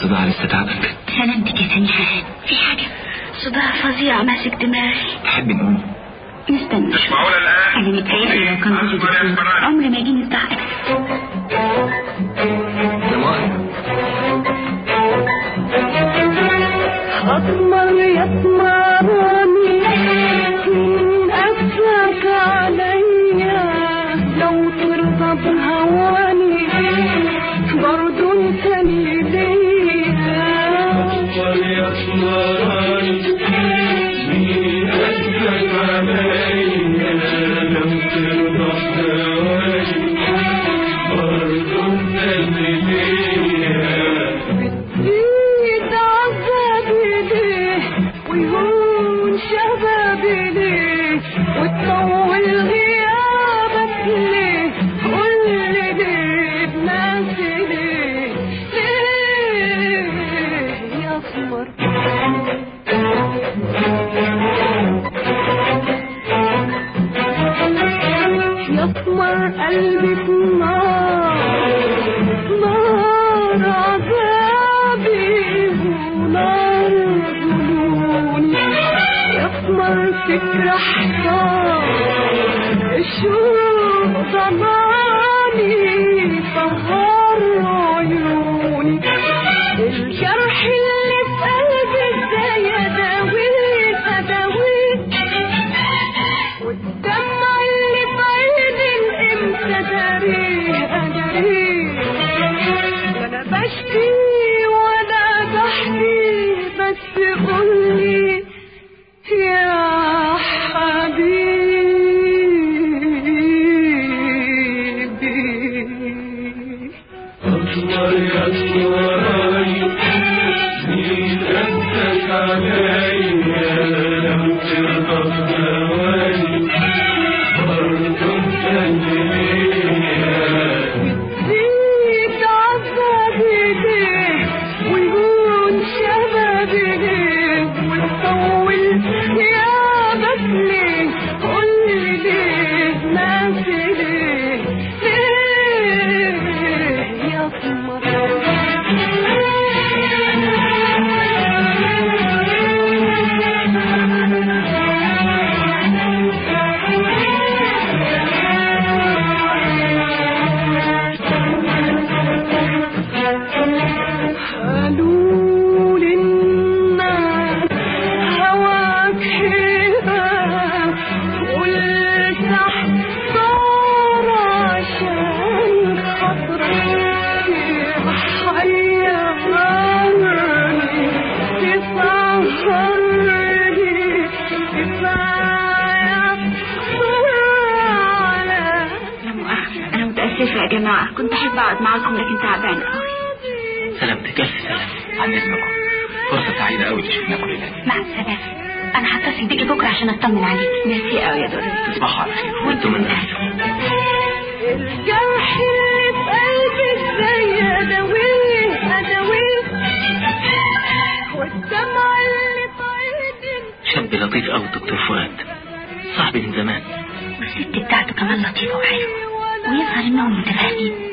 الصداع لسه تعبك سلامتك يا سميحة في حاجة صداع فظيع ماسك دماغي تحبي نقوم نستنى تسمعون الآن أنا متهيألي لو كان جوزي دكتور عمري ما يجيني صداع يا ماما أطمر يطمرني من أسرك عليا لو ترضى بهواني برضو انت ليا بتزيد عذابي ليه ويهون شبابي ليه وتطول غيابك ليه قولي ليه بناسي ليه ليه يا قمر يطمر قلبك نار نار عذابي ونار جنوني يطمر فكر حصار الشوق ضماني سهر عيوني الجرح اللي في قلبي ازاي اداويه اداويه والدمع اللي في عيني امتى داريه اداريه وانا بشكي وانا بحكي بس قولي يا حبيبي زيد عذابي ليه ويهون شبابي ليه وتطول غيابك ليه قولي ليه ناسي ليه ليه يا قالوا للناس هواك حيرة قلت احضر عشان خاطرك حيرني تسهرني كفاية على لا مؤاخذة أنا متأسفة يا جماعة كنت أحب أقعد معاكم لكن تعبانة أوي سلامتك ألف سلام عن إذنكم فرصة سعيدة أوي تشوفنا كلنا مع السلامة أنا هتصل بيكي بكرة عشان أطمن عليكي ميرسي أوي يا دوري تصبحوا على خير وأنتم من أهل الجرح اللي في قلبي ازاي اداويه اداويه والدمع اللي في عيني شاب لطيف أوي الدكتور فؤاد صاحبي من زمان والست بتاعته كمان لطيفة وحلوة ويظهر إنهم متفاهمين